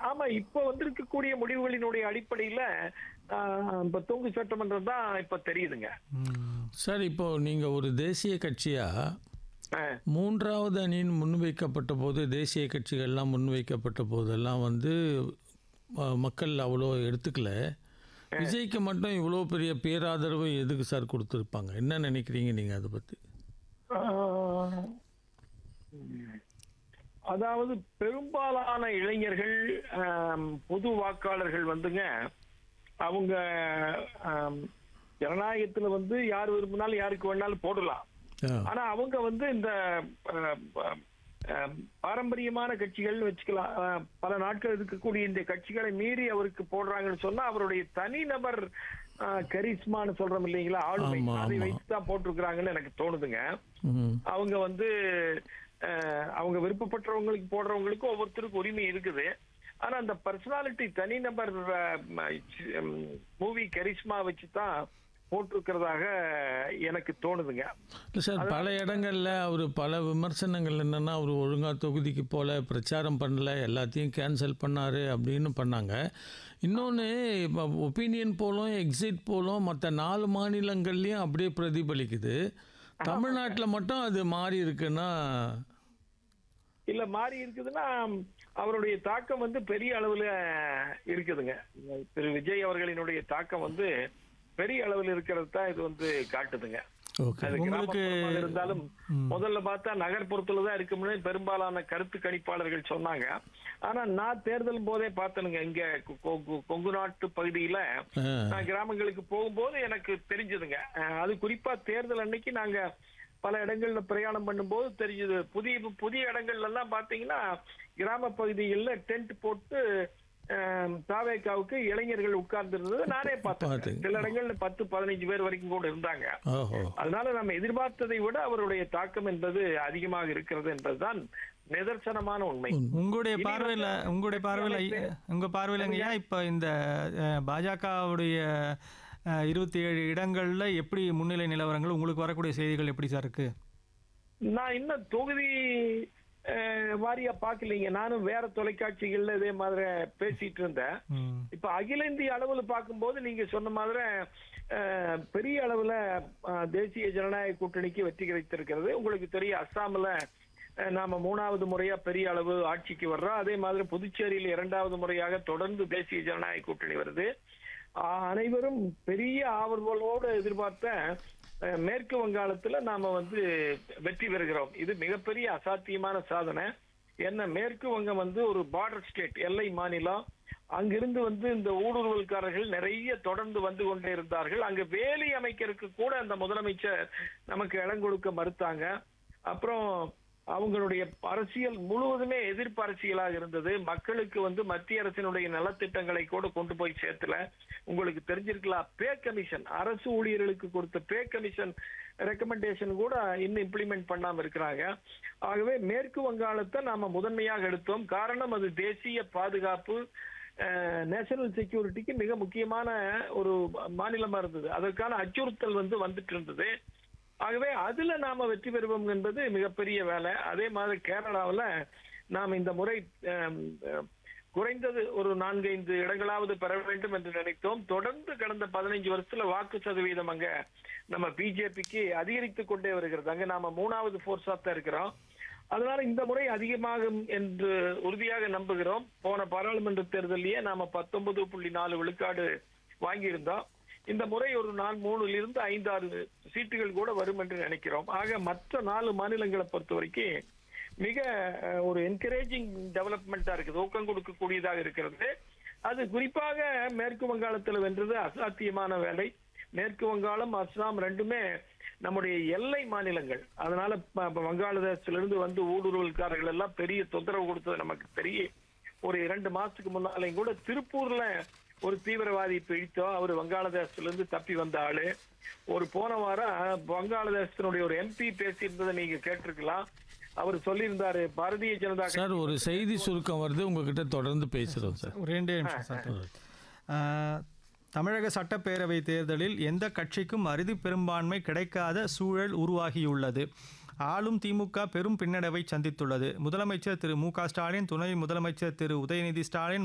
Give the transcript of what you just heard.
ஆமா இப்ப வந்திருக்கக்கூடிய முடிவுகளினுடைய அடிப்படையில ஆஹ், இப்ப தொங்கு சட்டமன்றம் தான் இப்ப தெரியுதுங்க சார் இப்போ நீங்கள் ஒரு தேசிய கட்சியாக ஆஹ், மூன்றாவது அணியின் முன்வைக்கப்பட்ட போது தேசிய கட்சிகள்லாம் முன்வைக்கப்பட்ட போதெல்லாம் வந்து அஹ், மக்கள் அவ்வளோ எடுத்துக்கல விஜய்க்கு மட்டும் இவ்வளோ பெரிய பேராதரவு எதுக்கு சார் கொடுத்துருப்பாங்க என்ன நினைக்கிறீங்க நீங்கள் அதை பற்றி ஆஹ், அதாவது பெரும்பாலான இளைஞர்கள் ஆம், பொது வாக்காளர்கள் வந்துங்க அவங்க ஆம், ஜனநாயகத்துல வந்து யார் விரும்பினாலும் யாருக்கு வேணாலும் போடலாம் ஆனா அவங்க வந்து இந்த அஹ், அஹ், பாரம்பரியமான கட்சிகள்னு வச்சுக்கலாம் அஹ், பல நாட்கள் இருக்கக்கூடிய இந்த கட்சிகளை மீறி அவருக்கு போடுறாங்கன்னு சொன்னா அவருடைய தனிநபர் அஹ், கரிஸ்மான்னு சொல்றோம் இல்லைங்களா ஆளுமை ஆமா, அதை ஆமா. வைத்து தான் போட்டிருக்கிறாங்கன்னு எனக்கு தோணுதுங்க ம் அவங்க வந்து அஹ், அவங்க விருப்பப்பட்டவங்களுக்கு போடுறவங்களுக்கு ஒவ்வொருத்தருக்கும் உரிமை இருக்குது ஆனா அந்த பர்சனாலிட்டி தனிநபர் மூவி கரிஷ்மா வச்சு தான் போட்டிருக்கிறதாக எனக்கு தோணுதுங்க இல்லை சார் பல இடங்களில் அவர் பல விமர்சனங்கள் என்னென்னா அவர் ஒழுங்காக தொகுதிக்கு போல பிரச்சாரம் பண்ணல எல்லாத்தையும் கேன்சல் பண்ணார் அப்படின்னு பண்ணாங்க இன்னொன்று இப்போ ஒப்பீனியன் போலும் எக்ஸிட் போலும் மற்ற நாலு மாநிலங்கள்லேயும் அப்படியே பிரதிபலிக்குது தமிழ்நாட்டில் மட்டும் அது மாறி இருக்குன்னா இல்ல மாறி இருக்குதுன்னா அவருடைய தாக்கம் வந்து பெரிய அளவுல இருக்குதுங்க திரு விஜய் அவர்களினுடைய தாக்கம் வந்து பெரிய அளவில் இருக்கிறது தான் இது வந்து காட்டுதுங்க ஓகே அது உங்களுக்கு- கிராமப்புறமாக இருந்தாலும் முதல்ல பார்த்தா நகர்ப்புறத்துல தான் இருக்கும்னு பெரும்பாலான கருத்து கணிப்பாளர்கள் சொன்னாங்க ஆனா நான் தேர்தல் போதே பார்த்தனுங்க இங்க கொ- கொ- கொங்கு நாட்டு பகுதியில ஆ நான் கிராமங்களுக்கு போகும்போது எனக்கு தெரிஞ்சதுங்க அஹ் அது குறிப்பா தேர்தல் அன்னைக்கு நாங்க பல இடங்கள்ல பிரயாணம் பண்ணும்போது தெரிஞ்சது புதிய புதிய இடங்கள்ல எல்லாம் பாத்தீங்கன்னா கிராம பகுதிகளில் டென்ட் போட்டு அஹ், தாவேக்காவுக்கு இளைஞர்கள் உட்கார்ந்து இருந்தது நானே பார்த்தேன் பார்த்தீங்க. சில இடங்கள்ல பத்து பதினஞ்சு பேர் வரைக்கும் கூட இருந்தாங்க ஓஹோ அதனால நம்ம எதிர்பார்த்ததை விட அவருடைய தாக்கம் என்பது அதிகமாக இருக்கிறது என்பதுதான் நிதர்சனமான உண்மை உங்களுடைய இனி பார்வையில் வந்து உங்களுடைய பார்வையில் அமைப்பு- உங்கள் பார்வையிலங்கய்யா இப்போ இந்த அஹ், பாஜகவுடைய இருபத்தி ஏழு இடங்களில் எப்படி முன்னிலை நிலவரங்கள் உங்களுக்கு வரக்கூடிய செய்திகள் எப்படி சார் இருக்கு நான் இன்னும் தொகுதி அஹ், வாரியா பாக்கலீங்க நானும் வேற தொலைக்காட்சிகள்ல இதே மாதிரி பேசிட்டு இருந்தேன் ம். இப்ப அகில இந்திய அளவுல பார்க்கும்போது நீங்க சொன்ன மாதிரி அஹ், பெரிய அளவுல அஹ், தேசிய ஜனநாயக கூட்டணிக்கு வெற்றி கிடைத்திருக்கிறது உங்களுக்கு தெரியும் அஸ்ஸாம்ல அஹ், நாம மூணாவது முறையா பெரிய அளவு ஆட்சிக்கு வர்றோம் அதே மாதிரி புதுச்சேரியில் இரண்டாவது முறையாக தொடர்ந்து தேசிய ஜனநாயக கூட்டணி வருது ஆஹ், அனைவரும் பெரிய ஆவல்களோடு எதிர்பார்த்த அஹ், மேற்கு வங்காளத்துல நாம வந்து வெற்றி பெறுகிறோம் இது மிகப்பெரிய அசாத்தியமான சாதனை என்ன மேற்கு வங்கம் வந்து ஒரு பார்டர் ஸ்டேட் எல்லை மாநிலம் அங்கிருந்து வந்து இந்த ஊடுருவல்காரர்கள் நிறைய தொடர்ந்து வந்து கொண்டே இருந்தார்கள் அங்க வேலி அமைக்கிறதுக்கு கூட அந்த முதலமைச்சர் நமக்கு இடம் கொடுக்க மறுத்தாங்க அப்புறம் அவங்களுடைய அரசியல் முழுவதுமே எதிர்ப்பு அரசியலாக இருந்தது மக்களுக்கு வந்து மத்திய அரசினுடைய நலத்திட்டங்களை கூட கொண்டு போய் சேர்த்துல உங்களுக்கு தெரிஞ்சிருக்கலாம் பே கமிஷன் அரசு ஊழியர்களுக்கு கொடுத்த பே கமிஷன் ரெக்கமெண்டேஷன் கூட இன்னும் இம்ப்ளிமெண்ட் பண்ணாம இருக்கிறாங்க ஆகவே மேற்கு வங்காளத்தை நாம முதன்மையாக எடுத்தோம் காரணம் அது தேசிய பாதுகாப்பு நேஷனல் செக்யூரிட்டிக்கு மிக முக்கியமான ஒரு மாநிலமா இருந்தது அதற்கான அச்சுறுத்தல் வந்து வந்துட்டு இருந்தது ஆகவே அதுல நாம வெற்றி பெறுவோம் என்பது மிகப்பெரிய வேலை அதே மாதிரி கேரளாவுல நாம் இந்த முறை அஹ், அஹ், குறைந்தது ஒரு நான்கைந்து இடங்களாவது பெற வேண்டும் என்று நினைத்தோம் தொடர்ந்து கடந்த பதினைஞ்சு வருஷத்துல வாக்கு சதவீதம் அங்க நம்ம பிஜேபிக்கு அதிகரித்து கொண்டே வருகிறது அங்க நாம மூணாவது போர்ஸா தான் இருக்கிறோம் அதனால இந்த முறை அதிகமாகும் என்று உறுதியாக நம்புகிறோம் போன பாராளுமன்ற தேர்தலிலேயே நாம பத்தொன்பது புள்ளி நாலு விழுக்காடு வாங்கியிருந்தோம் இந்த முறை ஒரு நாள் மூணுல இருந்து ஐந்து ஆறு சீட்டுகள் கூட வரும் என்று நினைக்கிறோம் ஆக மற்ற நாலு மாநிலங்களை பொறுத்த வரைக்கும் மிக அஹ், ஒரு என்கரேஜிங் டெவலப்மெண்டா இருக்குது ஊக்கம் கொடுக்கக்கூடியதாக இருக்கிறது அது குறிப்பாக மேற்கு வங்காளத்தில் வென்றது அசாத்தியமான வேலை மேற்கு வங்காளம் அஸ்ஸாம் ரெண்டுமே நம்முடைய எல்லை மாநிலங்கள் அதனால ப- ப- வங்காளதேசத்திலிருந்து வந்து ஊடுருவல்காரர்கள் எல்லாம் பெரிய தொந்தரவு கொடுத்தது நமக்கு தெரியும் ஒரு இரண்டு மாசத்துக்கு முன்னாலையும் கூட திருப்பூர்ல ஒரு தீவிரவாதி பிடித்தோம் அவர் வங்காளதேசத்திலிருந்து தப்பி வந்த ஆளு ஒரு போன வாரம் வங்காளதேசத்தினுடைய ஒரு எம்பி பேசியிருந்ததை நீங்க கேட்டிருக்கலாம் அவர் சொல்லியிருந்தாரு பாரதிய ஜனதா கட்சி சார் ஒரு செய்தி சுருக்கம் வருது உங்ககிட்ட தொடர்ந்து பேசுகிறோம் சார் ஒரு ரெண்டே நிமிஷம் சார் அஹ், தமிழக சட்டப்பேரவை தேர்தலில் எந்த கட்சிக்கும் அறுதி பெரும்பான்மை கிடைக்காத சூழல் உருவாகியுள்ளது ஆளும் திமுக பெரும் பின்னடைவை சந்தித்துள்ளது முதலமைச்சர் திரு மு க ஸ்டாலின் துணை முதலமைச்சர் திரு உதயநிதி ஸ்டாலின்